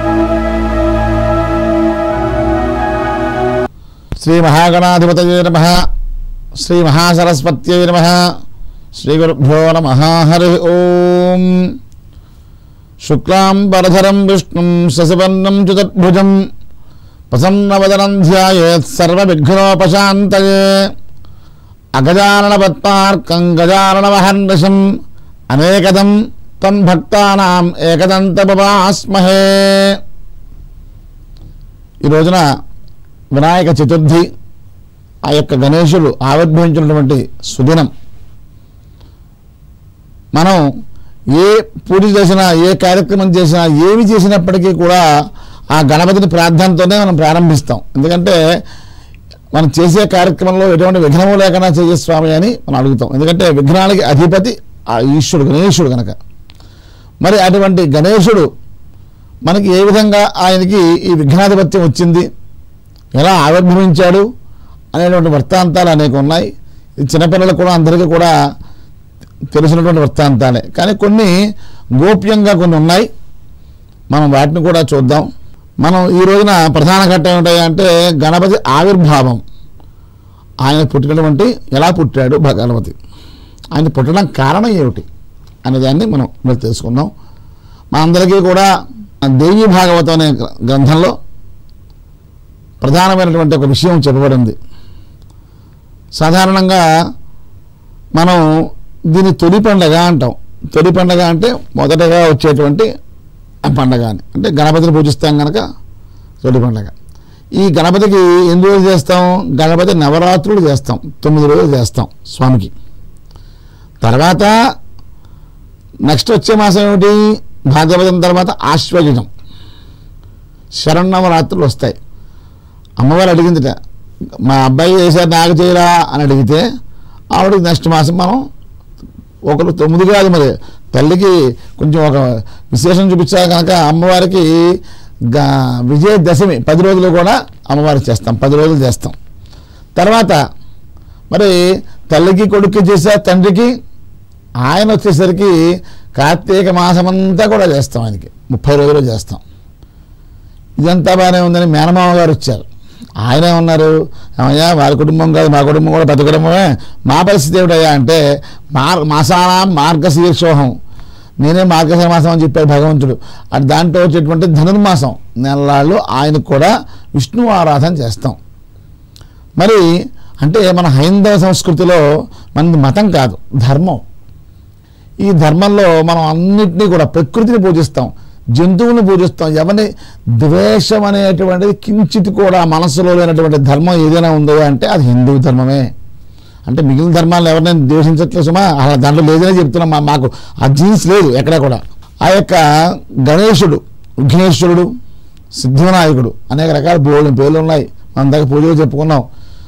శ్రీ మహాగణాధిపతయే నమ శ్రీ మహాసరస్వత్యై నమ శ్రీ గురుభ్యో నమ హరి ఓం శుక్లాం పరధరం విష్ణుం శశివర్ణం చతుర్భుజం ప్రసన్నవదనం ధ్యాయేత్ సర్వవిఘ్నోపశాంతయే అగజాననపత్మార్కం గజాననమహర్నిశం అనేకదం తం భక్తానాం ఏకదంతపవాస్మహే ఈ రోజున వినాయక చతుర్థి ఆ యొక్క గణేశుడు ఆవిర్భవించినటువంటి సుదినం మనం ఏ పూజ చేసినా ఏ కార్యక్రమం చేసినా ఏమి చేసినప్పటికీ కూడా ఆ గణపతిని ప్రార్థనతోనే మనం ప్రారంభిస్తాం ఎందుకంటే మనం చేసే కార్యక్రమంలో ఎటువంటి విఘ్నము లేకుండా చేయ స్వామి అని మనం అడుగుతాం ఎందుకంటే విఘ్నాలకి అధిపతి ఆ ఈశ్వరుడు గణేశుడు కనుక మరి అటువంటి గణేశుడు మనకి ఏ విధంగా ఆయనకి ఈ విఘ్నాధిపత్యం వచ్చింది ఎలా ఆవిర్భవించాడు అనేటువంటి వృత్తాంతాలు అనేక ఉన్నాయి ఇది చిన్నపిల్లలకు కూడా అందరికీ కూడా తెలిసినటువంటి వృత్తాంతాలే కానీ కొన్ని గోప్యంగా కొన్ని ఉన్నాయి మనం వాటిని కూడా చూద్దాం మనం ఈ రోజున ప్రధాన ఘట్టం ఏమిటాయి అంటే గణపతి ఆవిర్భావం ఆయన పుట్టినటువంటి ఎలా పుట్టాడు భ- గణపతి ఆయన పుట్టడం కారణం ఏమిటి అనే దాన్ని మనం మీరు తెలుసుకుందాం మా అందరికీ కూడా దేవి భాగవతం అనే గ్ర- గ్రంథంలో ప్రధానమైనటువంటి ఒక విషయం చెప్పబడింది సాధారణంగా మనం దీన్ని తొలి పండగ అంటాం తొలి పండగ అంటే మొదటగా వచ్చేటువంటి ఆ పండగ అని అంటే గణపతిని పూజిస్తాం కనుక తొలి పండగ ఈ గణపతికి ఎన్ని రోజులు చేస్తాం గణపతి నవరాత్రులు చేస్తాం తొమ్మిది రోజులు చేస్తాం స్వామికి తర్వాత నెక్స్ట్ వచ్చే మాసం ఏమిటి భాగవతం తర్వాత ఆశ్వయుజం శరణవరాత్రులు వస్తాయి అమ్మవారు అడిగిందిట మా అబ్బాయి చేశారు నాకు చేయరా అని అడిగితే ఆవిడకి నెక్స్ట్ మాసం మనం ఒకరు తొమ్మిది కాదు మరి తల్లికి కొంచెం ఒక విశేషం చూపించాలి కనుక అమ్మవారికి గా- విజయదశమి పది రోజులు కూడా అమ్మవారికి చేస్తాం పది రోజులు చేస్తాం తర్వాత మరి తల్లికి కొడుక్కి చేసే తండ్రికి ఆయన వచ్చేసరికి కార్తీక మాసమంతా కూడా చేస్తాం ఆయనకి ముప్పై రోజులు చేస్తాం ఇదంతా బాగానే ఉందని మేనమామ గారు వచ్చారు ఆయనే ఉన్నారు ఏమయ్యా వారి కుటుంబం కాదు మా కుటుంబం కూడా పెద్ద కుటుంబమే మా పరిస్థితి ఏమిటయ్యా అంటే మార్ మాసానా మార్గశీర్షోహం నేనే మార్గశీర మాసం అని చెప్పాడు భగవంతుడు అటు దాంట్లో వచ్చేటువంటి ధనుర్మాసం నెలలాళ్ళు ఆయనకు కూడా విష్ణు ఆరాధన చేస్తాం మరి అంటే మన హైందవ సంస్కృతిలో మనది మతం కాదు ధర్మం ఈ ధర్మంలో మనం అన్నిటినీ కూడా ప్రకృతిని పూజిస్తాం జంతువుని పూజిస్తాం ఎవరిని ద్వేషం అనేటువంటిది కించిత్ కూడా మనసులో లేనటువంటి ధర్మం ఏదైనా ఉందో అంటే అది హిందూ ధర్మమే అంటే మిగిలిన ధర్మాలను ఎవరినైనా ద్వేషించట్లేదు సుమా అలా దాంట్లో లేదనే చెప్తున్నాం మా- మాకు ఆ జీన్స్ లేదు ఎక్కడ కూడా ఆ యొక్క గణేశుడు విఘ్నేశ్వరుడు సిద్ధివినాయకుడు అనేక రకాల బోల్డ్ పేర్లు ఉన్నాయి మన దగ్గర పూజలు చెప్పుకున్నాం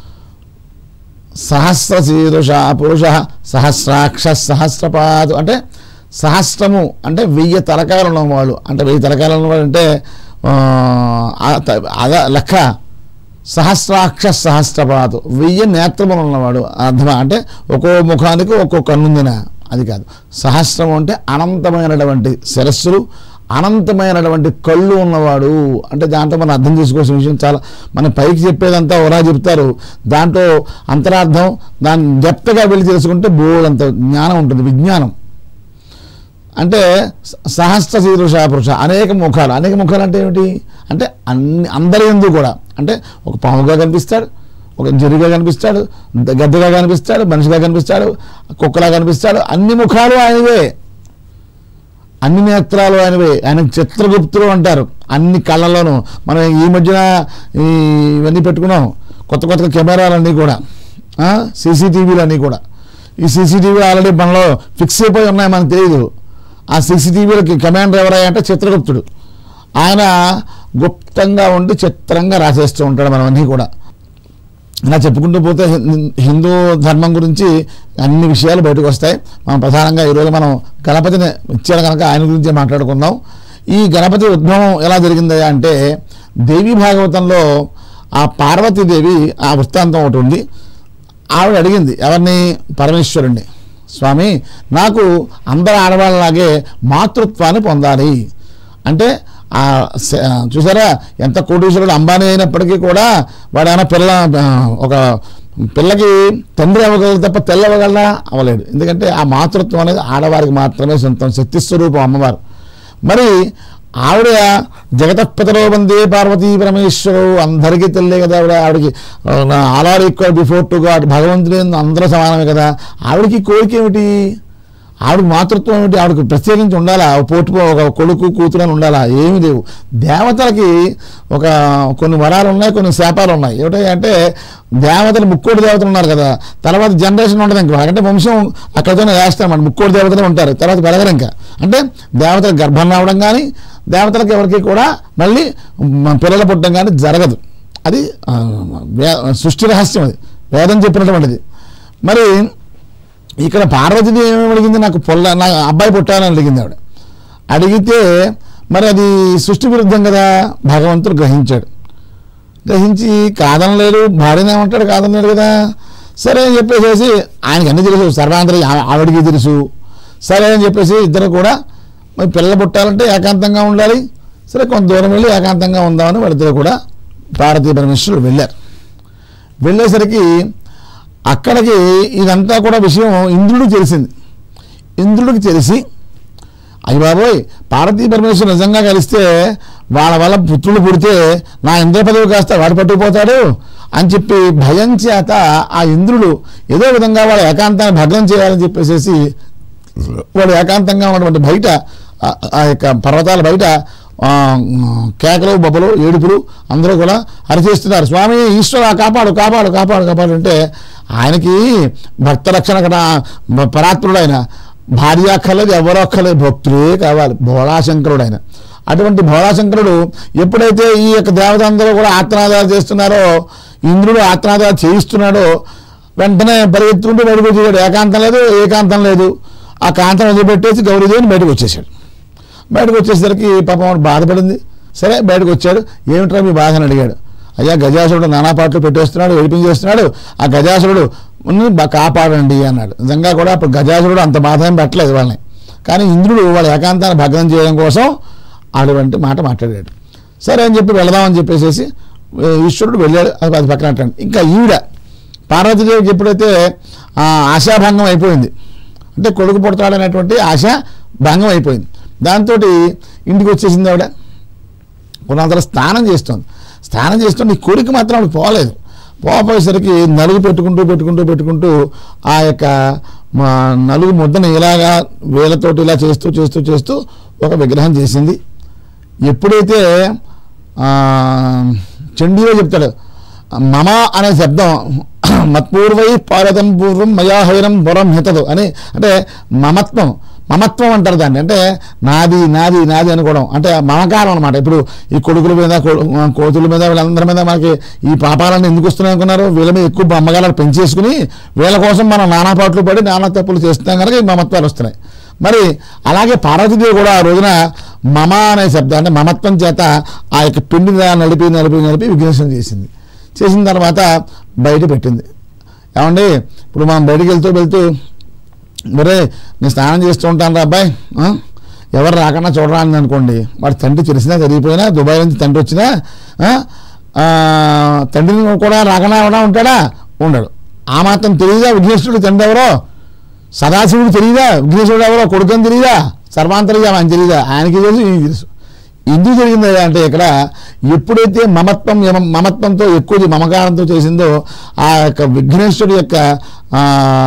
సహస్ర శీరుష పురుష సహస్రాక్ష సహస్రపాదు అంటే సహస్రము అంటే వెయ్యి తలకాయలు ఉన్నవాడు అంటే వెయ్యి తలకాయలు ఉన్నవాడు అంటే ఆ, ఆ త- అద లెక్క సహస్రాక్ష సహస్రపాదు వెయ్యి నేత్రములు ఉన్నవాడు అర్థమా అంటే ఒక్కో ముఖానికి ఒక్కో కన్నుందిన అది కాదు సహస్రం అంటే అనంతమైనటువంటి శిరస్సులు అనంతమైనటువంటి కళ్ళు ఉన్నవాడు అంటే దాంట్లో మనం అర్థం చేసుకోవాల్సిన విషయం చాలా మన పైకి చెప్పేదంతా ఒరా చెప్తారు దాంట్లో అంతరార్థం దాన్ని డెప్త్గా వెళ్ళి తెలుసుకుంటే బోలంత జ్ఞానం ఉంటుంది విజ్ఞానం అంటే స- సహస్ర శీరుష పురుష అనేక ముఖాలు అనేక ముఖాలు అంటే ఏమిటి అంటే అన్ని అందరి ఎందు కూడా అంటే ఒక పాముగా కనిపిస్తాడు ఒక జరిగా కనిపిస్తాడు ద- గద్దగా కనిపిస్తాడు మనిషిగా కనిపిస్తాడు కుక్కలా కనిపిస్తాడు అన్ని ముఖాలు ఆయనవే అన్ని నేత్రాలు ఆయనవే ఆయన చిత్రగుప్తులు అంటారు అన్ని కళ్ళలోనూ మనం ఈ మధ్యన ఈ ఇవన్నీ పెట్టుకున్నాం కొత్త కొత్త కెమెరాలన్నీ కూడా సీసీటీవీలు అన్నీ కూడా ఈ సీసీటీవీ ఆల్రెడీ మనలో ఫిక్స్ అయిపోయి ఉన్నాయి మనకు తెలియదు ఆ సీసీటీవీలకి కమాండర్ ఎవరయ్యా అంటే చిత్రగుప్తుడు ఆయన గుప్తంగా ఉండి చిత్రంగా రాసేస్తూ ఉంటాడు మనవన్నీ కూడా ఇలా చెప్పుకుంటూ పోతే హిం- హిందూ ధర్మం గురించి అన్ని విషయాలు బయటకు వస్తాయి మనం ప్రధానంగా ఈరోజు మనం గణపతిని ఇచ్చాడు కనుక ఆయన గురించే మాట్లాడుకుందాం ఈ గణపతి ఉద్భవం ఎలా జరిగిందయ్యా అంటే దేవి భాగవతంలో ఆ పార్వతీదేవి ఆ వృత్తాంతం ఒకటి ఉంది ఆవిడ అడిగింది ఎవరిని పరమేశ్వరుణ్ణి స్వామి నాకు అందరు ఆడవాళ్ళలాగే మాతృత్వాన్ని పొందాలి అంటే ఆ స- ఆ, చూసారా ఎంత కోటీశ్వరుడు అంబానీ అయినప్పటికీ కూడా వాడు ఏమైనా పిల్ల ఆ, ఒక పిల్లకి తండ్రి అవ్వగలరు తప్ప తెల్ల అవ్వగలరా అవ్వలేడు ఎందుకంటే ఆ మాతృత్వం అనేది ఆడవారికి మాత్రమే సొంతం శక్తి స్వరూపం అమ్మవారు మరి ఆవిడ జగతపతిలో వందే పార్వతీ పరమేశ్వరు అందరికీ తెలియే కదా ఆవిడ ఆవిడకి all are equal before to god భగవంతుడు అందరూ సమానమే కదా ఆవిడకి కోరిక ఏమిటి ఆవిడ మాతృత్వం ఏమిటి ఆవిడకి ప్రత్యేకించి ఉండాలా ఒక పోటు ఒక కొడుకు కూతురు అని ఉండాలా ఏమీ లేవు దేవతలకి ఒక కొన్ని వరాలు ఉన్నాయి కొన్ని శాపాలు ఉన్నాయి ఏమిటి అంటే దేవతలు ముక్కోటి దేవతలు ఉన్నారు కదా తర్వాత జనరేషన్ ఉంటుంది ఇంకా అంటే వంశం అక్కడితోనే వేస్తాం మన ముక్కోటి దేవతలు ఉంటారు తర్వాత పెరగరు ఇంకా అంటే దేవతలు గర్భం రావడం కానీ దేవతలకు ఎవరికి కూడా మళ్ళీ మ- పిల్లలు పుట్టడం కానీ జరగదు అది ఆ, వే- సృష్టి రహస్యం అది వేదం చెప్పినటువంటిది మరి ఇక్కడ పార్వతిని ఏమేమి అడిగింది నాకు పొల్ల నా అబ్బాయి పుట్టాలని అడిగింది ఆవిడ అడిగితే మరి అది సృష్టి విరుద్ధం కదా భగవంతుడు గ్రహించాడు గ్రహించి కాదనలేడు భార్యనే ఉంటాడు కాదనలేడు కదా సరే అని చెప్పేసి ఆయనకి అన్ని తెలుసు సర్వాంతరి ఆ- ఆవిడికి తెలుసు సరే అని చెప్పేసి ఇద్దరు కూడా మరి పిల్లలు పుట్టాలంటే ఏకాంతంగా ఉండాలి సరే కొంత దూరం వెళ్ళి ఏకాంతంగా ఉందామని వాళ్ళిద్దరు కూడా భారతీయ పరమేశ్వరుడు వెళ్ళారు వెళ్ళేసరికి అక్కడికి ఇదంతా కూడా విషయం ఇంద్రుడికి తెలిసింది ఇంద్రుడికి తెలిసి అయ్య బాబోయ్ పార్వతీ పరమేశ్వరు నిజంగా కలిస్తే వాళ్ళ వల్ల పుత్రుడు పుడితే నా ఇంద్ర పదవి కాస్త వాడు పట్టుకుపోతాడు అని చెప్పి భయం చేత ఆ ఇంద్రుడు ఏదో విధంగా వాళ్ళ ఏకాంతాన్ని భగ్నం చేయాలని చెప్పేసి వాడు ఏకాంతంగా ఉన్నటువంటి బయట ఆ- ఆ యొక్క పర్వతాల బయట ఆ, కేకలు బొబ్బలు ఏడుపులు అందరూ కూడా అరిచేస్తున్నారు స్వామి ఈశ్వర కాపాడు కాపాడు కాపాడు కాపాడు అంటే ఆయనకి భక్త రక్షణ కదా పరాత్ముడు ఆయన భార్య అక్కర్లేదు ఎవరో అక్కర్లేదు భక్తులే కావాలి భోళాశంకరుడు ఆయన అటువంటి భోళాశంకరుడు ఎప్పుడైతే ఈ యొక్క దేవత అందరూ కూడా ఆత్మనాదాలు చేస్తున్నారో ఇంద్రుడు ఆత్మనాదాలు చేయిస్తున్నాడో వెంటనే పరిగెత్తుకుంటూ బయటకు వచ్చేసాడు ఏకాంతం లేదు ఏకాంతం లేదు ఆ కాంతం వదిలిపెట్టేసి గౌరీదేవిని బయటకు వచ్చేసాడు బయటకు వచ్చేసరికి పాపం వాడు బాధపడింది సరే బయటకు వచ్చాడు ఏమిట్రా మీ బాధ అని అడిగాడు అయ్యా గజాసురుడు నానా పాటలు పెట్టేస్తున్నాడు చేస్తున్నాడు ఆ గజాసురుడు "ఉన్ని బా- కాపాడండి అన్నాడు నిజంగా కూడా అప్పుడు గజాసురుడు అంత బాధ ఏం పెట్టలేదు వాళ్ళని కానీ ఇంద్రుడు వాళ్ళ ఏకాంతాన్ని భగ్నం చేయడం కోసం అటువంటి మాట మాట్లాడాడు సరే అని చెప్పి వెళదామని చెప్పేసి ఏ, ఈశ్వరుడు వెళ్ళాడు అది అది పక్కన పెట్టండి ఇంకా ఈవిడ పార్వతీదేవికి ఎప్పుడైతే ఆ, ఆశాభంగం అయిపోయింది అంటే కొడుకు పుడతాడనేటువంటి ఆశ భంగం అయిపోయింది దాంతో ఇంటికి వచ్చేసింది ఆవిడ కొన్నంతలో స్నానం చేస్తుంది స్నానం చేస్తుంటే ఈ కోరిక మాత్రం ఆవిడ పోలేదు పోపోయేసరికి నలుగు పెట్టుకుంటూ పెట్టుకుంటూ పెట్టుకుంటూ ఆ యొక్క మా నలుగు ముద్దను ఇలాగా వేలతోటి ఇలా చేస్తూ చేస్తూ చేస్తూ ఒక విగ్రహం చేసింది ఎప్పుడైతే ఆ, చండీలో చెప్తాడు మమ అనే శబ్దం మత్పూర్వై పారతం పూర్వం మయా హైరం బురం హితదు అని అంటే మమత్వం మమత్వం అంటారు దాన్ని అంటే నాది నాది నాది అనుకోవడం అంటే మమకారం అనమాట ఇప్పుడు ఈ కొడుకుల మీద కొ- కోతుల మీద వీళ్ళందరి మీద మనకి ఈ పాపాలన్నీ ఎందుకు వస్తున్నాయి అనుకున్నారు వీళ్ళ మీద ఎక్కువ అమ్మగారు పెంచేసుకుని వీళ్ళ కోసం మనం నానా పాటలు పడి నానా తప్పులు చేస్తున్నాం కనుక ఈ మమత్వాలు వస్తున్నాయి మరి అలాగే పార్వతీదేవి కూడా ఆ రోజున మమ అనే శబ్దం అంటే మమత్వం చేత ఆ యొక్క పిండి నలిపి నలిపి నలిపి విఘ్నేశం చేసింది చేసిన తర్వాత బయట పెట్టింది ఏమండి ఇప్పుడు మనం బయటికి వెళ్తూ వెళ్తూ మరే నేను స్నానం చేస్తూ ఉంటాను రా అబ్బాయి ఆ? ఎవరు రాకుండా చూడరా అని అనుకోండి వాడి తండ్రి తెలిసినా తెలియపోయినా దుబాయ్ నుంచి తండ్రి వచ్చినా ఆ? ఆ, తండ్రిని కూడా రాకుండా ఎవడా ఉంటాడా ఉండడు ఆ మాత్రం తెలియదా విఘ్నేశ్వరుడు తండ్రి ఎవరో సదాశివుడు తెలియదా విఘ్నేశ్వరుడు ఎవరో కొడుకని తెలియదా సర్వాంతర్యం ఆయన తెలియదా ఆయనకి తెలుసు ఈయనకి తెలుసు ఎందుకు జరిగింది అంటే ఇక్కడ ఎప్పుడైతే మమత్వం యమ- మమత్వంతో ఎక్కువ మమకారంతో చేసిందో ఆ యొక్క విఘ్నేశ్వరుడు యొక్క ఆ,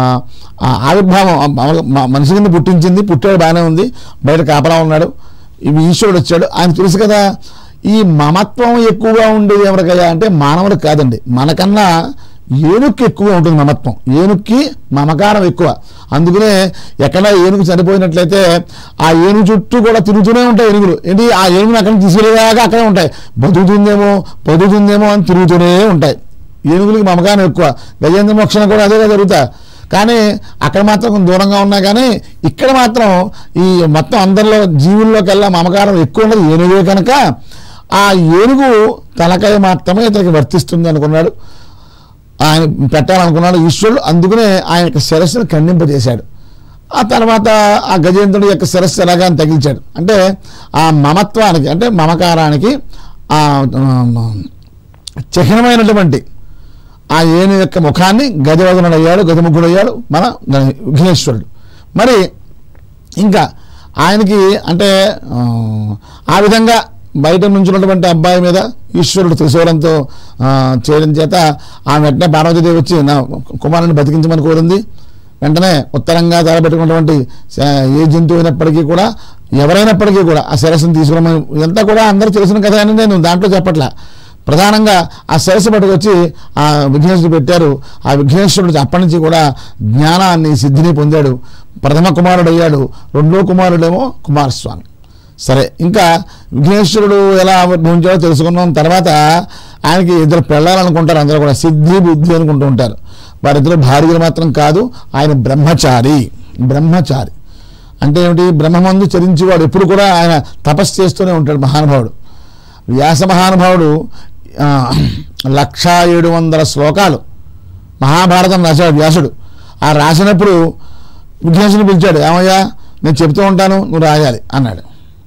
ఆ ఆవిర్భావం ఆ మమ- మ- మనిషి కింద పుట్టించింది పుట్టాడు బాగానే ఉంది బయట కాపలా ఉన్నాడు ఇవి ఈశ్వరుడు వచ్చాడు ఆయన తెలుసు కదా ఈ మమత్వం ఎక్కువగా ఉండేది ఎవరికయ్యా అంటే మానవుడికి కాదండి మనకన్నా ఏనుక్కి ఎక్కువ ఉంటుంది మమత్వం ఏనుక్కి మమకారం ఎక్కువ అందుకనే ఎక్కడ ఏనుగు చనిపోయినట్లయితే ఆ ఏనుగు చుట్టూ కూడా తిరుగుతూనే ఉంటాయి ఏనుగులు ఏంటి ఆ ఏనుగుని అక్కడ తీసుకెళ్ళేదాకా అక్కడే ఉంటాయి బతుకుతుందేమో బతుకుతుందేమో అని తిరుగుతూనే ఉంటాయి ఏనుగులకి మమకారం ఎక్కువ గజేంద్ర మోక్షణ కూడా అదే జరుగుతా కానీ అక్కడ మాత్రం కొంచెం దూరంగా ఉన్నా కానీ ఇక్కడ మాత్రం ఈ మొత్తం అందరిలో జీవుల్లోకెల్లా మమకారం ఎక్కువ ఉన్నది ఏనుగే కనుక ఆ ఏనుగు తలకాయ మాత్రమే ఇతనికి వర్తిస్తుంది అనుకున్నాడు ఆయన పెట్టాలనుకున్నాడు ఈశ్వరుడు అందుకనే ఆయన యొక్క శిరస్సును ఖండింపజేశాడు ఆ తర్వాత ఆ గజేంద్రుడి యొక్క శిరస్సు ఎలాగా అని తగిలిచాడు అంటే ఆ మమత్వానికి అంటే మమకారానికి ఆ ఆ, చిహ్నమైనటువంటి ఆ ఏను యొక్క ముఖాన్ని గజవదనుడు అయ్యాడు గజముఖుడు అయ్యాడు మన గణ- విఘ్నేశ్వరుడు మరి ఇంకా ఆయనకి అంటే ఆ, ఆ విధంగా బయట నుంచున్నటువంటి అబ్బాయి మీద ఈశ్వరుడు త్రిశూలంతో ఆ, చేయడం చేత ఆమె వెంటనే పార్వతీదేవి వచ్చి నా కుమారుని బతికించమని కోరింది వెంటనే ఉత్తరంగా తలపెట్టుకున్నటువంటి శ- ఏ జంతువు అయినప్పటికీ కూడా ఎవరైనప్పటికీ కూడా ఆ శిరస్సును తీసుకురమని ఇదంతా కూడా అందరూ తెలిసిన కథ అని నేను దాంట్లో చెప్పట్లా ప్రధానంగా ఆ శిరస్సు పట్టుకొచ్చి ఆ విఘ్నేశ్వరుడు పెట్టారు ఆ విఘ్నేశ్వరుడు అప్పటి నుంచి కూడా జ్ఞానాన్ని సిద్ధిని పొందాడు ప్రథమ కుమారుడు అయ్యాడు రెండో కుమారుడేమో కుమారస్వామి సరే ఇంకా విఘ్నేశ్వరుడు ఎలా ఆవిర్భవించాడో తెలుసుకున్నాం తర్వాత ఆయనకి ఇద్దరు పెళ్ళాలనుకుంటారు అందరూ కూడా సిద్ధి బుద్ధి అనుకుంటూ ఉంటారు వారిద్దరు భార్యలు మాత్రం కాదు ఆయన బ్రహ్మచారి బ్రహ్మచారి అంటే ఏమిటి బ్రహ్మమందు చరించేవాడు ఎప్పుడు కూడా ఆయన తపస్సు చేస్తూనే ఉంటాడు మహానుభావుడు వ్యాస మహానుభావుడు ఆ, లక్షా ఏడు వందల శ్లోకాలు మహాభారతం రాశాడు వ్యాసుడు ఆ రాసినప్పుడు విఘ్నేశుని పిలిచాడు ఏమయ్యా నేను చెప్తూ ఉంటాను నువ్వు రాయాలి అన్నాడు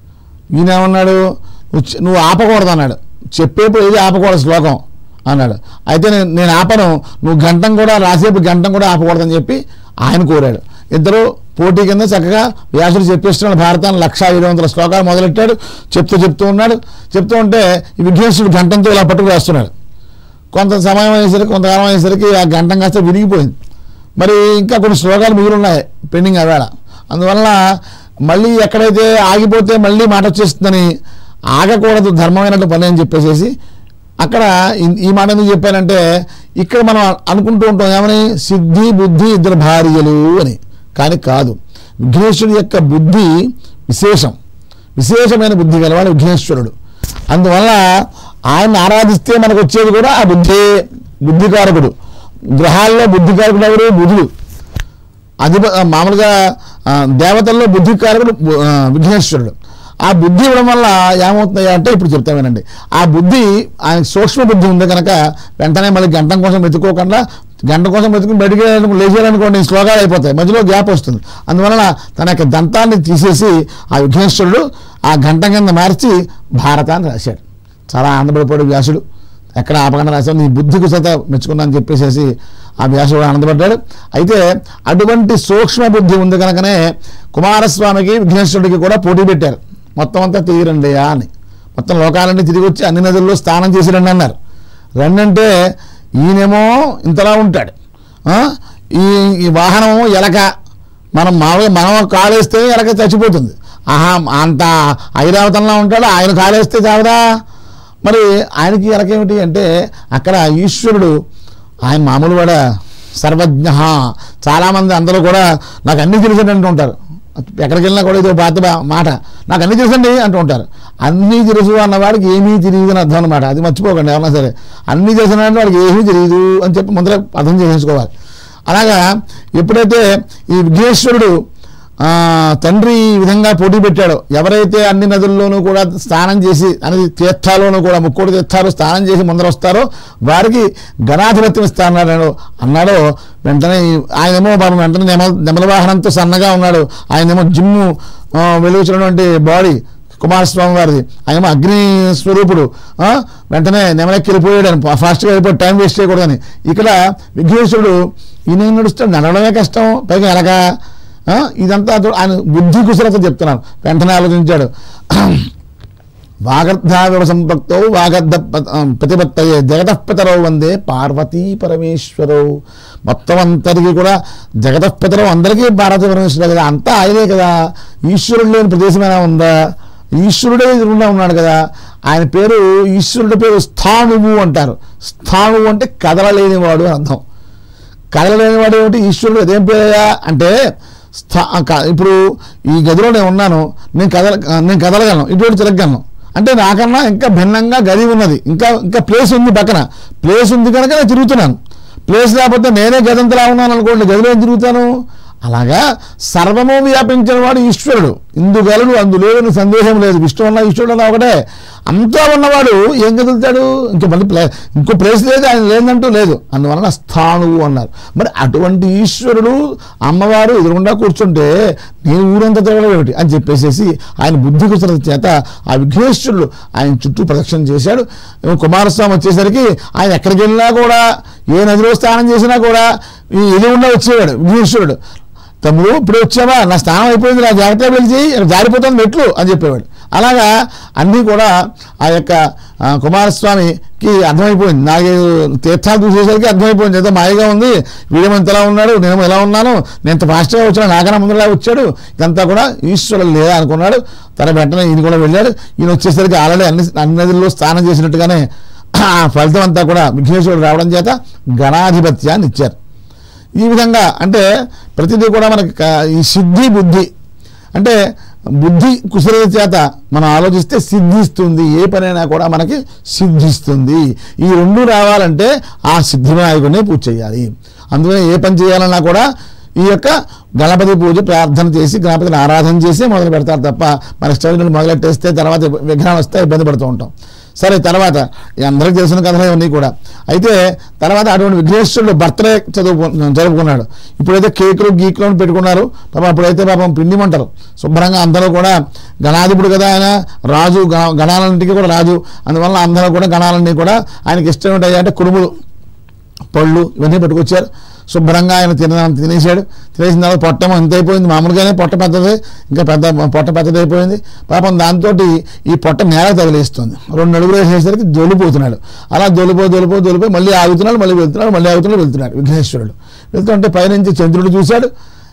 ఈయన ఏమన్నాడు నువ్వు చె- నువ్వు ఆపకూడదు అన్నాడు చెప్పేప్పుడు ఏది ఆపకూడదు శ్లోకం అన్నాడు అయితే నేను నేను ఆపను నువ్వు గంటం కూడా రాసేపు గంటం కూడా ఆపకూడదని చెప్పి ఆయన కోరాడు ఇద్దరు పోటీ కింద చక్కగా వ్యాసుడు చెప్పేస్తున్నాడు భారతాన్ని లక్ష ఐదు వందల శ్లోకాలు మొదలెట్టాడు చెప్తూ చెప్తూ ఉన్నాడు చెప్తూ ఉంటే ఈ విఘ్నేశ్వరుడు గంటంతో ఇలా పట్టుకు రాస్తున్నాడు కొంత సమయం అయ్యేసరికి కొంతకాలం అయ్యేసరికి ఆ గంటం కాస్త విరిగిపోయింది మరి ఇంకా కొన్ని శ్లోకాలు మిగిలి ఉన్నాయి పెండింగ్ అవేళ అందువల్ల మళ్ళీ ఎక్కడైతే ఆగిపోతే మళ్ళీ మాట వచ్చేస్తుందని ఆగకూడదు ధర్మమైనట్టు పని అని చెప్పేసేసి అక్కడ ఇ- ఈ మాట ఎందుకు చెప్పానంటే ఇక్కడ మనం అనుకుంటూ ఉంటాం ఏమని సిద్ధి బుద్ధి ఇద్దరు భార్యలు అని కానీ కాదు విఘ్నేశ్వరుడు యొక్క బుద్ధి విశేషం విశేషమైన బుద్ధి గలవాడు విఘ్నేశ్వరుడు అందువల్ల ఆయన ఆరాధిస్తే మనకు వచ్చేది కూడా ఆ బుద్ధి బుద్ధికారకుడు గ్రహాల్లో బుద్ధికారకుడు ఎవరు బుధుడు అది మామూలుగా ఆ, దేవతల్లో బుద్ధికారకుడు బు- ఆ, విఘ్నేశ్వరుడు ఆ బుద్ధి ఇవ్వడం వల్ల ఏమవుతుంది అంటే ఇప్పుడు చెప్తా వినండి ఆ బుద్ధి ఆయన సూక్ష్మ బుద్ధి ఉంది కనుక వెంటనే మళ్ళీ గంటం కోసం వెతుక్కోకుండా గంట కోసం వెతుకుని బయటికి లేచేయాలనుకోండి ఈ శ్లోకాలు అయిపోతాయి మధ్యలో గ్యాప్ వస్తుంది అందువలన తన యొక్క దంతాన్ని తీసేసి ఆ విఘ్నేశ్వరుడు ఆ గంట కింద మార్చి భారతాన్ని రాశాడు చాలా ఆనందపడిపోయాడు వ్యాసుడు ఎక్కడ ఆపకుండా రాశాడు నీ బుద్ధి కుశత మెచ్చుకున్నా అని చెప్పేసేసి ఆ వ్యాసుడు ఆనందపడ్డాడు అయితే అటువంటి సూక్ష్మ బుద్ధి ఉంది కనుకనే కుమారస్వామికి విఘ్నేశ్వరుడికి కూడా పోటీ పెట్టారు మొత్తం అంతా తీరండియా అని మొత్తం లోకాలన్నీ తిరిగి వచ్చి అన్ని నదుల్లో స్నానం చేసి రండి అన్నారు రండి అంటే ఈయనేమో ఇంతలా ఉంటాడు ఆ? ఈ ఈ వాహనం ఎలక మనం మామూలుగా మనం కాలేస్తే ఎలక చచ్చిపోతుంది ఆహా అంత ఐరావతంలో ఉంటాడు ఆయన కాలేస్తే చావదా మరి ఆయనకి ఎలకేమిటి అంటే అక్కడ ఈశ్వరుడు ఆయన మామూలు కూడా సర్వజ్ఞ చాలామంది అందరూ కూడా నాకు అన్నీ తెలుసండి అంటూ ఉంటారు ఎక్కడికి వెళ్ళినా కూడా ఇదో పాత బా- మాట నాకు అన్నీ తెలుసండి అంటూ ఉంటారు అన్నీ తెలుసు అన్నవాడికి ఏమీ తెలియదు అని అర్థం అనమాట అది మర్చిపోకండి ఎవరన్నా సరే అన్నీ తెలిసిన వాడికి ఏమీ తెలియదు అని చెప్పి ముందర అర్థం చేసేసుకోవాలి అలాగా ఎప్పుడైతే ఈ విఘ్నేశ్వరుడు ఆ, తండ్రి ఈ విధంగా పోటీ పెట్టాడో ఎవరైతే అన్ని నదుల్లోనూ కూడా స్నానం చేసి అన్ని తీర్థాల్లోనూ కూడా ముక్కోటి తీర్థాలు స్నానం చేసి ముందర వస్తారో వారికి గణాధిపత్యం ఇస్తానన్నాడు అన్నాడో వెంటనే ఈ- ఆయనేమో పాపం వెంటనే నెమల నెమల వాహనంతో సన్నగా ఉన్నాడు ఆయనేమో జిమ్ము ఆ, వెలుగుతున్నటువంటి బాడీ కుమారస్వామి వారిది ఆయన అగ్ని స్వరూపుడు ఆ? వెంటనే నెమలెక్కి వెళ్ళిపోయాడు అని ఫాస్ట్గా వెళ్ళిపోయి టైం వేస్ట్ చేయకూడదని ఇక్కడ విఘ్నేశ్వరుడు ఈయన నడుస్తాడు నడవడమే కష్టం పైగా ఎలాగా ఆ? ఇదంతా అతడు ఆయన బుద్ధి కుశలత చెప్తున్నాను వెంటనే ఆలోచించాడు వాగర్ధావివ సంపక్తో వాగర్ధ ప్రతిపత్తయే జగతఃపితరవు వందే పార్వతీ పరమేశ్వరవు మొత్తం అంతటికి కూడా జగతఃపితరవు అందరికీ పార్వతీ పరమేశ్వరు కదా అంతా ఆయనే కదా ఈశ్వరుడు లేని ప్రదేశమైనా ఉందా ఈశ్వరుడే ఎదురుగా ఉన్నాడు కదా ఆయన పేరు ఈశ్వరుడి పేరు స్థాణువు అంటారు స్థాణువు అంటే కదలలేనివాడు అని అర్థం కదలలేనివాడు ఏమిటి ఈశ్వరుడు అదేం పేరయ్యా అంటే స్థా- క- ఇప్పుడు ఈ గదిలో నేను ఉన్నాను నేను కదల నేను కదలగలను ఇటువంటి తిరగలను అంటే నాకన్నా ఇంకా భిన్నంగా గది ఉన్నది ఇంకా ఇంకా ప్లేస్ ఉంది పక్కన ప్లేస్ ఉంది కనుక నేను తిరుగుతున్నాను ప్లేస్ లేకపోతే నేనే గదంతలా ఉన్నాను అనుకోండి గదిలో ఏం తిరుగుతాను అలాగా సర్వము వ్యాపించిన వాడు ఈశ్వరుడు ఇందుగలడు అందులేని సందేహం లేదు విష్ణు ఉన్న విష్ణుడు ఉన్న ఒకటే అంతా ఉన్నవాడు ఏం కదులుతాడు ఇంకో మళ్ళీ ప్లే ఇంకో ప్లేస్ లేదు ఆయన లేదంటూ లేదు అందువలన స్థాణువు అన్నారు మరి అటువంటి ఈశ్వరుడు అమ్మవారు ఎదురుగుండా కూర్చుంటే నేను ఊరంతా తిరగడం ఏమిటి అని చెప్పేసేసి ఆయన బుద్ధి కుసరత చేత ఆ విఘ్నేశ్వరుడు ఆయన చుట్టూ ప్రదక్షిణ చేశాడు ఏమో కుమారస్వామి వచ్చేసరికి ఆయన ఎక్కడికి వెళ్ళినా కూడా ఏ నదిలో స్నానం చేసినా కూడా ఈ ఎదురుగుండా వచ్చేవాడు విఘ్నేశ్వరుడు తమ్ముడు ఇప్పుడు వచ్చావా నా స్నానం అయిపోయింది నా జాగ్రత్తగా పిలిచి జారిపోతుంది మెట్లు అని చెప్పేవాడు అలాగా అన్నీ కూడా ఆ యొక్క ఆ, కుమారస్వామికి అర్థమైపోయింది నాలుగైదు తీర్థాలు చూసేసరికి అర్థమైపోయింది ఏదో మాయగా ఉంది వీడేమో ఇంతలా ఉన్నాడు నేను ఎలా ఉన్నాను నేను ఇంత ఫాస్ట్గా వచ్చాను నాకన్నా ముందులా వచ్చాడు ఇదంతా కూడా ఈశ్వరుడు లేదా అనుకున్నాడు తన వెంటనే ఈయన కూడా వెళ్ళాడు ఈయన వచ్చేసరికి ఆల్రెడీ అన్ని అన్ని నదుల్లో స్నానం చేసినట్టుగానే ఆ ఫలితం అంతా కూడా విఘ్నేశ్వరుడు రావడం చేత గణాధిపత్యాన్ని ఇచ్చారు ఈ విధంగా అంటే ప్రతిదీ కూడా మనకి క- ఈ సిద్ధి బుద్ధి అంటే బుద్ధి కుశలత చేత మనం ఆలోచిస్తే సిద్ధిస్తుంది ఏ పనైనా కూడా మనకి సిద్ధిస్తుంది ఈ రెండు రావాలంటే ఆ సిద్ధి వినాయకుడినే పూజ చేయాలి అందుకని ఏ పని చేయాలన్నా కూడా ఈ యొక్క గణపతి పూజ ప్రార్థన చేసి గణపతిని ఆరాధన చేసి మొదలు పెడతారు తప్ప మన ఇష్టం మొదలెట్టేస్తే తర్వాత విఘ్నాలు వస్తే ఇబ్బంది పడుతూ ఉంటాం సరే తర్వాత ఈ అందరికీ తెలిసిన కథలే ఉన్నాయి కూడా అయితే తర్వాత అటువంటి విఘ్నేశ్వరుడు బర్త్డే చదువు జరుపుకున్నాడు ఇప్పుడైతే కేకులు గీకులు అని పెట్టుకున్నారు పాపం అప్పుడైతే పాపం పిండిమంటారు శుభ్రంగా అందరూ కూడా గణాధిపుడు కదా ఆయన రాజు గణ గణాలన్నింటికి కూడా రాజు అందువల్ల అందరూ కూడా గణాలన్నీ కూడా ఆయనకి ఇష్టం ఏంటంటే అంటే కురుములు పళ్ళు ఇవన్నీ పట్టుకొచ్చారు శుభ్రంగా ఆయన తిన తినేసాడు తినేసిన తర్వాత పొట్టేమో ఎంత అయిపోయింది మామూలుగానే పొట్ట పెద్దది ఇంకా పెద్ద పొట్ట పెద్దది అయిపోయింది పాపం దాంతో ఈ పొట్ట నేల తగిలేస్తుంది రెండు అడుగులు వేసేసరికి దొలిపోతున్నాడు అలా దొలిపో దొలిపో దొలిపోయి మళ్ళీ ఆగుతున్నాడు మళ్ళీ వెళ్తున్నాడు మళ్ళీ ఆగుతున్నాడు వెళ్తున్నాడు విఘ్నేశ్వరుడు వెళ్తుంటే పైనుంచి చంద్రుడు చూశాడు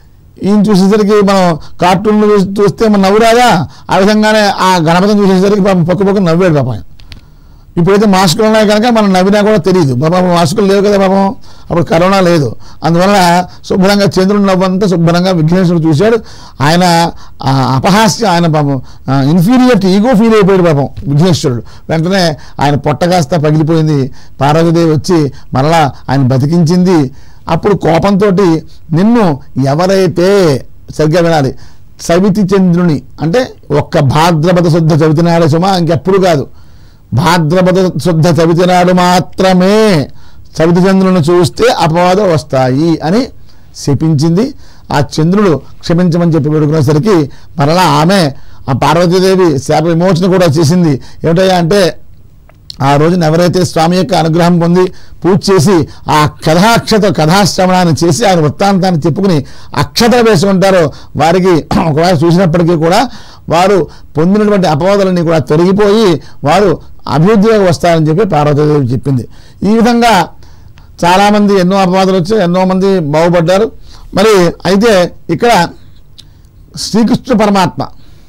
ఈయన చూసేసరికి మనం కార్టూన్లు చూసి- చూస్తే మన నవ్వు రాదా ఆ విధంగానే ఆ గణపతిని చూసేసరికి పాపం పక్క పక్క నవ్వాడు పాపం ఆయన. ఇప్పుడైతే మాస్కులు ఉన్నాయి కనుక మనం నవ్వినా కూడా తెలియదు పాపం మాస్కులు లేవు కదా పాపం అప్పుడు కరోనా లేదు అందువల్ల శుభ్రంగా చంద్రుడు నవ్వంతా శుభ్రంగా విఘ్నేశ్వరుడు చూశాడు ఆయన ఆ, అపహాస్య ఆయన పాపం ఇన్ఫీరియారిటీ ఈగో ఫీల్ అయిపోయాడు పాపం విఘ్నేశ్వరుడు వెంటనే ఆయన పొట్ట కాస్త పగిలిపోయింది పార్వతీదేవి వచ్చి మరలా ఆయన బతికించింది అప్పుడు కోపంతో నిన్ను ఎవరైతే సరిగ్గా వినాలి సవితి చంద్రుని అంటే ఒక్క భాద్రపద శుద్ధ చవితినాడు సుమా ఇంకెప్పుడు కాదు భాద్రపద శుద్ధ చవితి నాడు మాత్రమే చవితి చంద్రులను చూస్తే అపవాదం వస్తాయి అని శపించింది ఆ చంద్రుడు క్షమించమని చెప్పి పెడుకునేసరికి మరలా ఆమె ఆ పార్వతీదేవి శాప విమోచన కూడా చేసింది ఏమిటయ్యా అంటే ఆ రోజున ఎవరైతే స్వామి యొక్క అనుగ్రహం పొంది పూజ చేసి ఆ కథాక్షత కథాశ్రవణాన్ని చేసి ఆయన వృత్తాంతాన్ని చెప్పుకుని అక్షత వేసుకుంటారో వారికి ఒకవేళ చూసినప్పటికీ కూడా వారు పొందినటువంటి అపవాదాలన్నీ కూడా తొలగిపోయి వారు అభివృద్ధిలోకి వస్తారని చెప్పి పార్వతీదేవి చెప్పింది ఈ విధంగా చాలామంది ఎన్నో అపవాదాలు వచ్చాయి ఎన్నో మంది బాగుపడ్డారు మరి అయితే ఇక్కడ శ్రీకృష్ణ పరమాత్మ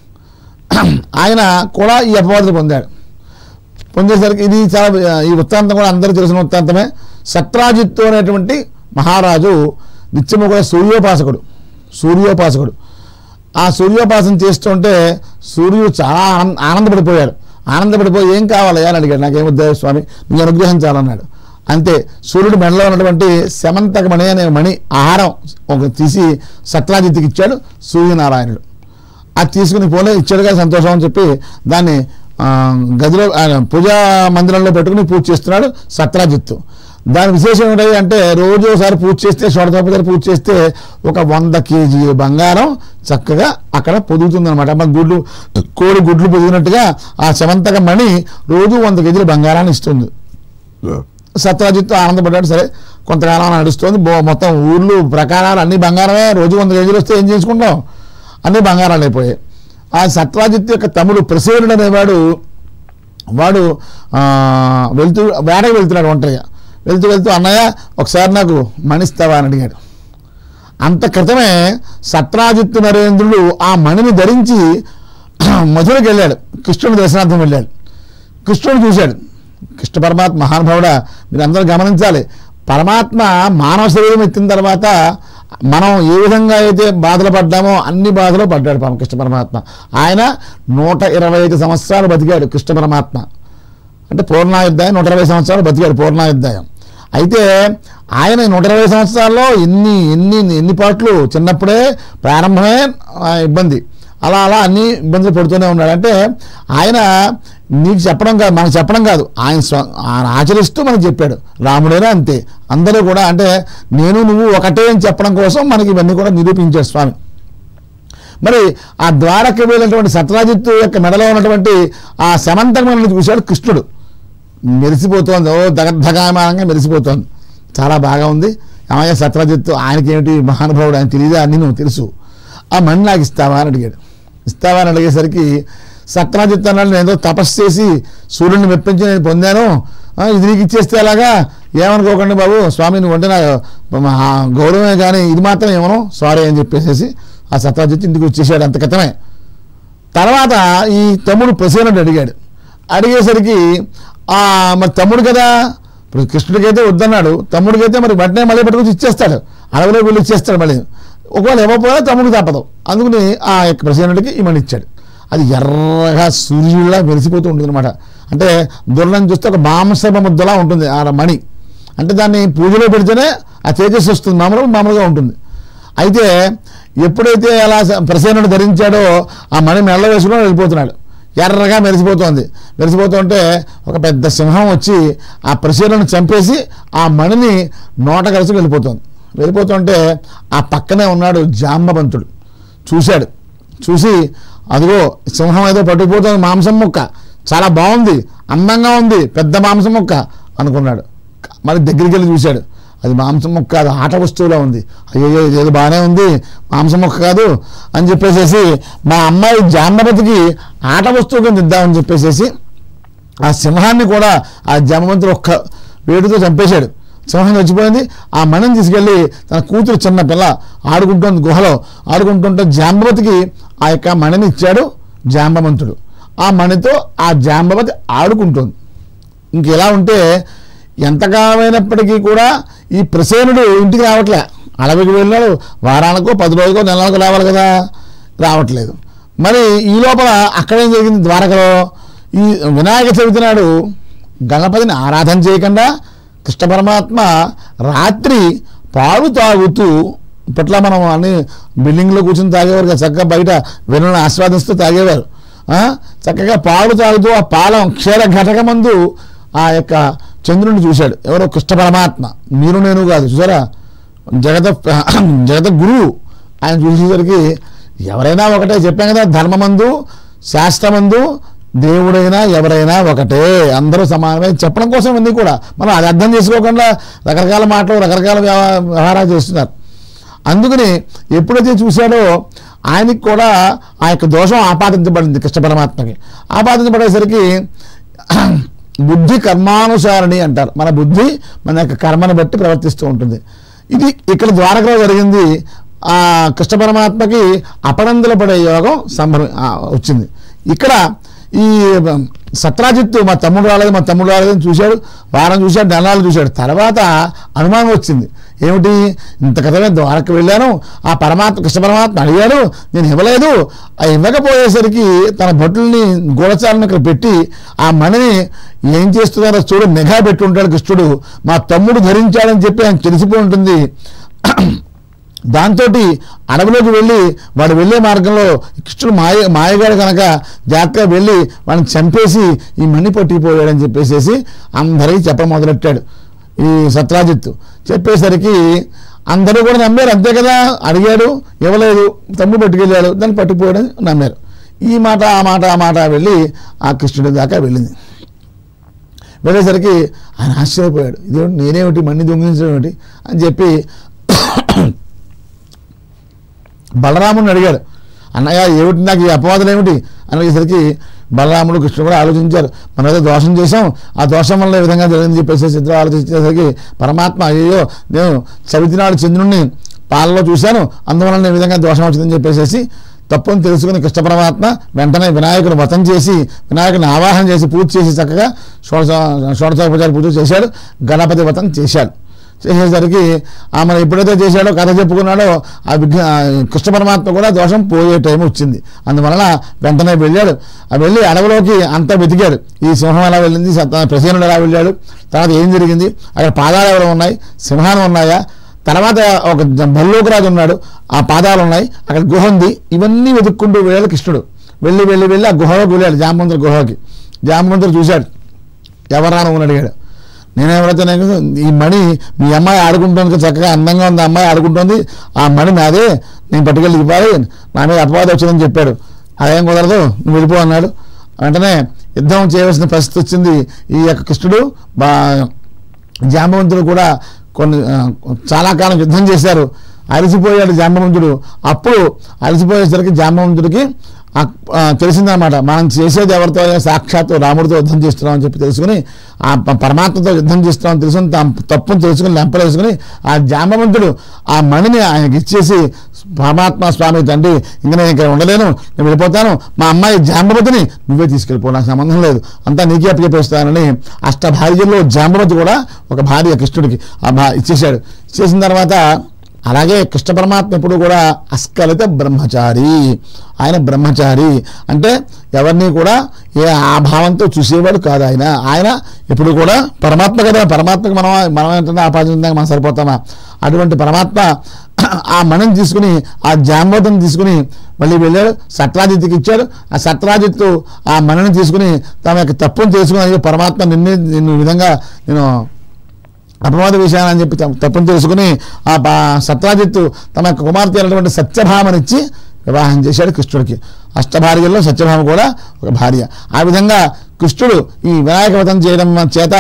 ఆయన కూడా ఈ అపవాదులు పొందాడు పొందేసరికి ఇది చాలా ఈ వృత్తాంతం కూడా అందరికీ తెలిసిన వృత్తాంతమే సత్రాజిత్తు అనేటువంటి మహారాజు నిత్యము కూడా సూర్యోపాసకుడు సూర్యోపాసకుడు ఆ సూర్యోపాసన చేస్తుంటే సూర్యుడు చాలా ఆనంద ఆనందపడిపోయాడు ఆనందపడిపోయి ఏం కావాలయ్యా అని అడిగాడు నాకేమొద్దా స్వామి నీ అనుగ్రహించాలన్నాడు అంతే సూర్యుడు మెడలో ఉన్నటువంటి శమంతక మణి అనే మణి ఆహారం ఒక తీసి సత్రాజిత్తుకి ఇచ్చాడు సూర్యనారాయణుడు అది తీసుకుని పోలే ఇచ్చాడుగా సంతోషం అని చెప్పి దాన్ని ఆ, గదిలో ఆయన పూజా మందిరంలో పెట్టుకుని పూజ చేస్తున్నాడు సత్రాజిత్తు దాని విశేషం ఏంటి అంటే రోజు ఒకసారి పూజ చేస్తే షోడతోపసారి పూజ చేస్తే ఒక వంద కేజీల బంగారం చక్కగా అక్కడ పొదుగుతుంది అనమాట మన గుడ్లు కోడి గుడ్లు పొదిగినట్టుగా ఆ శవంతక మణి రోజు వంద కేజీల బంగారాన్ని ఇస్తుంది సత్రాజిత్తు ఆనందపడ్డాడు సరే కొంతకాలం నడుస్తుంది బో- మొత్తం ఊర్లు ప్రకారాలు అన్ని బంగారమే రోజు వంద కేజీలు వస్తే ఏం చేసుకుంటాం అన్ని బంగారాలు అయిపోయాయి ఆ సత్రాజిత్తు యొక్క తమ్ముడు ప్రసేనుడు అనేవాడు వాడు ఆ, వెళ్తూ వేటకు వెళ్తున్నాడు ఒంటరిగా వెళ్తూ వెళ్తూ అన్నయ్య ఒకసారి నాకు మణిస్తావా అని అడిగాడు అంత క్రితమే సత్రాజిత్తు నరేంద్రుడు ఆ మణిని ధరించి మధురకు వెళ్ళాడు కృష్ణుని దర్శనార్థం వెళ్ళాడు కృష్ణుడు చూశాడు కృష్ణ పరమాత్మ మహానుభావుడా మీరు అందరూ గమనించాలి పరమాత్మ మానవ శరీరం ఎత్తిన తర్వాత మనం ఏ విధంగా అయితే బాధలు పడ్డామో అన్ని బాధలు పడ్డాడు పాపం కృష్ణ పరమాత్మ ఆయన నూట ఇరవై ఐదు సంవత్సరాలు బతికాడు కృష్ణ పరమాత్మ అంటే పూర్ణాయుద్ధాయం నూట ఇరవై సంవత్సరాలు బతికాడు పూర్ణాయుద్ధాయం అయితే ఆయన ఈ నూట ఇరవై సంవత్సరాల్లో ఎన్ని ఎన్ని ఎన్ని పాటలు చిన్నప్పుడే ప్రారంభమే ఆ, ఇబ్బంది అలా అలా అన్ని ఇబ్బందులు పడుతూనే ఉన్నాడు అంటే ఆయన నీకు చెప్పడం కాదు మనకు చెప్పడం కాదు ఆయన స్వ ఆయన ఆచరిస్తూ మనకు చెప్పాడు రాముడైనా అంతే అందరూ కూడా అంటే నేను నువ్వు ఒకటే అని చెప్పడం కోసం మనకి ఇవన్నీ కూడా నిరూపించాడు స్వామి మరి ఆ ద్వారకి వెళ్ళినటువంటి సత్రాజిత్తు యొక్క మెడలో ఉన్నటువంటి ఆ శమంతకమైన చూశాడు కృష్ణుడు మెరిసిపోతోంది ఓ దగద్ధగామానంగా మెరిసిపోతోంది చాలా బాగా ఉంది ఏమయ్య సత్రాజిత్తు ఆయనకేమిటి మహానుభావుడు ఆయన తెలియదా అన్ని నువ్వు తెలుసు ఆ మణి నాకు ఇస్తావా అని అడిగాడు ఇస్తావా అని అడిగేసరికి సత్రాజిత్తు అన్నాడు నేను ఏదో తపస్సు చేసి సూర్యుడిని మెప్పించి నేను పొందాను ఆ, ఇది నీకు ఇచ్చేస్తే అలాగా ఏమనుకోకండి బాబు స్వామి నువ్వు అంటే నాకు మా గౌరవమే కానీ ఇది మాత్రం ఏమను సారీ అని చెప్పేసేసి ఆ సత్రాజిత్తు ఇంటికి వచ్చేసాడు అంత క్రితమే తర్వాత ఈ తమ్ముడు ప్రసేనుడు అడిగాడు అడిగేసరికి ఆ మరి తమ్ముడు కదా ఇప్పుడు కృష్ణుడికైతే వద్దన్నాడు తమ్ముడికైతే మరి వెంటనే మళ్ళీ పట్టుకొచ్చి ఇచ్చేస్తాడు అడవిలో వెళ్ళి ఇచ్చేస్తాడు మళ్ళీ ఒకవేళ ఇవ్వకపోయినా తమ్ముడికి తప్పదు అందుకని ఆ యొక్క ప్రసేనుడికి ఈమెను ఇచ్చాడు అది ఎర్రగా సూర్యుడిలా మెరిసిపోతూ ఉంటుంది అనమాట అంటే దూరం చూస్తే ఒక మాంసమ ముద్దలా ఉంటుంది ఆ మణి అంటే దాన్ని పూజలో పెడితేనే ఆ తేజస్సు వస్తుంది మామూలుగా మామూలుగా ఉంటుంది అయితే ఎప్పుడైతే అలా స- ప్రసేనుడు ధరించాడో ఆ మణి మెల్ల వేసుకుని వెళ్ళిపోతున్నాడు ఎర్రగా మెరిసిపోతోంది మెరిసిపోతుంటే ఒక పెద్ద సింహం వచ్చి ఆ ప్రసేనుని చంపేసి ఆ మణిని నోట కలిసి వెళ్ళిపోతుంది వెళ్ళిపోతుంటే ఆ పక్కనే ఉన్నాడు జాంబవంతుడు చూశాడు చూసి అదిగో సింహం ఏదో పట్టుకుపోతుంది మాంసం ముక్క చాలా బాగుంది అందంగా ఉంది పెద్ద మాంసం ముక్క అనుకున్నాడు మరి దగ్గరికి వెళ్ళి చూశాడు అది మాంసం ముక్క కాదు ఆట వస్తువులా ఉంది అయ్యో ఇదేదో బాగానే ఉంది మాంసం ముక్క కాదు అని చెప్పేసేసి మా అమ్మాయి జాంబవతికి ఆట వస్తువు కింద ఇద్దామని చెప్పేసేసి ఆ సింహాన్ని కూడా ఆ జమవంతుడు ఒక్క వేడితో చంపేశాడు సింహం చచ్చిపోయింది ఆ మణిని తీసుకెళ్ళి తన కూతురు చిన్న పిల్ల ఆడుకుంటోంది గుహలో ఆడుకుంటుంటే జాంబవతికి ఆ యొక్క మణిని ఇచ్చాడు జాంబవంతుడు ఆ మణితో ఆ జాంబవతి ఆడుకుంటోంది ఇంకెలా ఉంటే ఎంతకాలమైనప్పటికీ కూడా ఈ ప్రసేనుడు ఇంటికి రావట్లే అడవికి వెళ్ళాడు వారానికో పది రోజుకో నెలలకు రావాలి కదా రావట్లేదు మరి ఈ లోపల అక్కడేం జరిగింది ద్వారకలో ఈ వినాయక చవితి నాడు గణపతిని ఆరాధన చేయకుండా కృష్ణ పరమాత్మ రాత్రి పాలు తాగుతూ ఇప్పట్లో మనం అన్ని బిల్డింగ్లో కూర్చొని తాగేవారు కదా చక్కగా బయట వెనులను ఆస్వాదిస్తూ తాగేవారు ఆ? చక్కగా పాలు తాగుతూ ఆ పాలం క్షీర ఘటకమందు ఆ యొక్క చంద్రుని చూశాడు ఎవరో కృష్ణ పరమాత్మ మీరు నేను కాదు చూసారా జగత జగత గురువు ఆయన చూసేసరికి ఎవరైనా ఒకటే చెప్పాం కదా ధర్మమందు శాస్త్రమందు దేవుడైనా ఎవరైనా ఒకటే అందరూ సమానమే చెప్పడం కోసం ఇవన్నీ కూడా మనం అది అర్థం చేసుకోకుండా రకరకాల మాటలు రకరకాల వ్యవ- వ్యవహారాలు చేస్తున్నారు అందుకని ఎప్పుడైతే చూశాడో ఆయనకి కూడా ఆ యొక్క దోషం ఆపాదించబడింది కృష్ణ పరమాత్మకి ఆపాదించబడేసరికి బుద్ధి కర్మానుసారిణి అంటారు మన బుద్ధి మన యొక్క కర్మను బట్టి ప్రవర్తిస్తూ ఉంటుంది ఇది ఇక్కడ ద్వారకలో జరిగింది ఆ కృష్ణ పరమాత్మకి అపనందుల పడే యోగం సంభవ ఆ, వచ్చింది ఇక్కడ ఈ సత్రాజిత్తు మా తమ్ముడు రాలేదు మా తమ్ముడు రాలేదని చూశాడు వారం చూశాడు నెలలు చూశాడు తర్వాత అనుమానం వచ్చింది ఏమిటి ఇంత కథమే ద్వారక వెళ్ళాను ఆ పరమాత్మ కృష్ణ పరమాత్మ అడిగాడు నేను ఇవ్వలేదు ఆ ఇవ్వకపోయేసరికి తన భటుల్ని గూఢచాలను ఇక్కడ పెట్టి ఆ మణిని ఏం చేస్తున్నారో చూడు నిఘా పెట్టి ఉంటాడు కృష్ణుడు మా తమ్ముడు ధరించాడని చెప్పి ఆయన తెలిసిపోయి ఉంటుంది దాంతో అడవిలోకి వెళ్ళి వాడు వెళ్ళే మార్గంలో కృష్ణుడు మాయ మాయగాడు కనుక జాగ్రత్తగా వెళ్ళి వాడిని చంపేసి ఈ మణి పట్టిపోయాడని చెప్పేసేసి అందరికీ చెప్పడం మొదలెట్టాడు ఈ సత్రాజిత్తు చెప్పేసరికి అందరూ కూడా నమ్మారు అంతే కదా అడిగాడు ఇవ్వలేదు తమ్ముడు పట్టుకెళ్ళాడు దాన్ని పట్టుకుపోయాడని నమ్మారు ఈ మాట ఆ మాట ఆ మాట వెళ్ళి ఆ కృష్ణుడి దాకా వెళ్ళింది వెళ్ళేసరికి ఆయన ఆశ్చర్యపోయాడు ఇదేమిటి నేనేమిటి మణి దొంగిలించడం ఏమిటి అని చెప్పి బలరాముడిని అడిగాడు అన్నయ్య ఏమిటి నాకు ఈ అపవాదులు ఏమిటి అనేసరికి బలరాముడు కృష్ణుడు కూడా ఆలోచించారు మనం ఏదో దోషం చేసాం ఆ దోషం వల్ల ఈ విధంగా జరిగింది చెప్పేసి ఇద్దరు ఆలోచించేసరికి పరమాత్మ అయ్యో నేను చవితి నాడు చంద్రుణ్ణి పాలలో చూశాను అందువల్ల నేను ఈ విధంగా దోషం వచ్చిందని చెప్పేసి తప్పుని తెలుసుకుని కృష్ణ పరమాత్మ వెంటనే వినాయకుని వతం చేసి వినాయకుని ఆవాహన చేసి పూజ చేసి చక్కగా షోడశ షోడశోపచార పూజ చేశాడు గణపతి వతం చేశాడు చేసేసరికి ఆమె ఎప్పుడైతే చేశాడో కథ చెప్పుకున్నాడో ఆ విఘ్న ఆ కృష్ణ పరమాత్మ కూడా దోషం పోయే టైం వచ్చింది అందువలన వెంటనే వెళ్ళాడు ఆ వెళ్ళి అడవిలోకి అంతా వెతికాడు ఈ సింహం ఎలా వెళ్ళింది సత- ప్రసేనుడు ఎలా వెళ్ళాడు తర్వాత ఏం జరిగింది అక్కడ పాదాలు ఎవరు ఉన్నాయి సింహాలు ఉన్నాయా తర్వాత ఒక భల్లూకరాజు ఉన్నాడు ఆ పాదాలు ఉన్నాయి అక్కడ గుహ ఉంది ఇవన్నీ వెతుక్కుంటూ వెళ్ళాడు కృష్ణుడు వెళ్ళి వెళ్ళి వెళ్ళి ఆ గుహలోకి వెళ్ళాడు జామవంతుల గుహకి జామవంతుడు చూశాడు ఎవరా నువ్వు అని అడిగాడు నేనేమైతే నేను ఈ మణి మీ అమ్మాయి ఆడుకుంటుంది కదా, చక్కగా అందంగా ఉంది ఆ అమ్మాయి ఆడుకుంటుంది ఆ మణి నాదే నేను పట్టుకెళ్ళి ఇవ్వాలి నా మీద అపవాదం వచ్చిందని చెప్పాడు అదేం కుదరదు నువ్వు వెళ్ళిపో అన్నాడు వెంటనే యుద్ధం చేయవలసిన పరిస్థితి వచ్చింది ఈ యొక్క కృష్ణుడు బా జాంబవంతుడు కూడా కొన్ని ఆ, చాలా కాలం యుద్ధం చేశారు అలసిపోయాడు జాంబవంతుడు అప్పుడు అలసిపోయేసరికి జాంబవంతుడికి ఆ- ఆ, తెలిసిందనమాట మనం చేసేది ఎవరితో అయినా సాక్షాత్తు రాముడితో యుద్ధం చేస్తున్నాం అని చెప్పి తెలుసుకుని ఆ ప- పరమాత్మతో యుద్ధం చేస్తున్నాం అని తెలుసుకుని తమ తప్పును తెలుసుకుని లెంపలేసుకుని ఆ జాంబవంతుడు ఆ మణిని ఆయనకి ఇచ్చేసి పరమాత్మ స్వామి తండ్రి ఇంక నేను ఇక్కడ ఉండలేను నేను వెళ్ళిపోతాను మా అమ్మాయి జాంబవతిని నువ్వే తీసుకెళ్ళిపో నాకు సంబంధం లేదు అంతా నీకే అప్పచెప్పేస్తానని అష్ట భార్యల్లో జాంబవతి కూడా ఒక భార్య కృష్ణుడికి ఆ భా ఇచ్చేశాడు ఇచ్చేసిన తర్వాత అలాగే కృష్ణ పరమాత్మ ఎప్పుడు కూడా అస్కలిత బ్రహ్మచారి ఆయన బ్రహ్మచారి అంటే ఎవరిని కూడా ఏ ఆ భావంతో చూసేవాడు కాదు ఆయన ఆయన ఎప్పుడు కూడా పరమాత్మ కదా పరమాత్మకి మనం మనం ఏంటంటే ఆపాదించడానికి మనం సరిపోతామా అటువంటి పరమాత్మ ఆ మణిని తీసుకుని ఆ జాంబోతం తీసుకుని మళ్ళీ వెళ్ళాడు సత్రాజిత్కి ఇచ్చాడు ఆ సత్రాజిత్తు ఆ మణిని తీసుకుని తమ యొక్క తప్పును తెలుసుకుని అయ్యో పరమాత్మ నిన్నే నిన్ను ఈ విధంగా నేను అపవాద విషయాన్ని అని చెప్పి తప్ప- తప్పును తెలుసుకుని ఆ పా- సత్రాజిత్తు తమ యొక్క కుమార్తె అయినటువంటి సత్యభామనిచ్చి వివాహం చేశాడు కృష్ణుడికి అష్టభార్యల్లో సత్యభామ కూడా ఒక భార్య ఆ విధంగా కృష్ణుడు ఈ వినాయక వ్రతం చేయడం చేత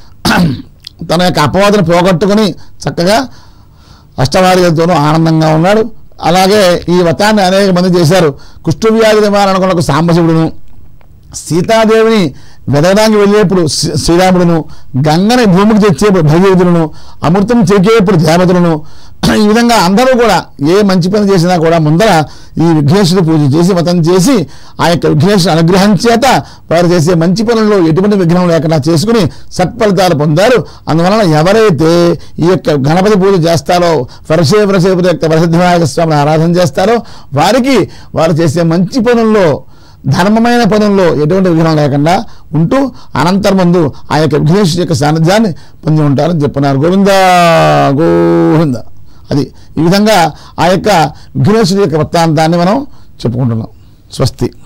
తన యొక్క అపవాదను పోగొట్టుకుని చక్కగా అష్టభార్యలతోనూ ఆనందంగా ఉన్నాడు అలాగే ఈ వ్రతాన్ని అనేక మంది చేశారు కుష్ఠవ్యాధి నివారణ కొరకు సాంబశివుడును సీతాదేవిని వెదగడానికి వెళ్ళేప్పుడు శ్రీ- శ్రీరాముడును గంగని భూమికి తెచ్చేప్పుడు భగీరథులను అమృతం చెరికేప్పుడు దేవతలను ఈ విధంగా అందరూ కూడా ఏ మంచి పని చేసినా కూడా ముందర ఈ విఘ్నేశ్వర పూజ చేసి మతం చేసి ఆ యొక్క విఘ్నేశ్వర అనుగ్రహం చేత వారు చేసే మంచి పనుల్లో ఎటువంటి విఘ్నం లేకుండా చేసుకుని సత్ఫలితాలు పొందారు అందువలన ఎవరైతే ఈ యొక్క గణపతి పూజ చేస్తారో వరసే వరసేపుడు యొక్క వరసిద్ధినాయక స్వామిని ఆరాధన చేస్తారో వారికి వారు చేసే మంచి పనుల్లో ధర్మమైన పనుల్లో ఎటువంటి విఘ్నం లేకుండా ఉంటూ అనంతరం ముందు ఆ యొక్క విఘ్నేశ్వర యొక్క సాన్నిధ్యాన్ని పొంది ఉంటారని చెప్పున్నారు గోవింద గోవింద అది ఈ విధంగా ఆ యొక్క విఘ్నేశ్వరి యొక్క వృత్తాంతాన్ని మనం చెప్పుకుంటున్నాం స్వస్తి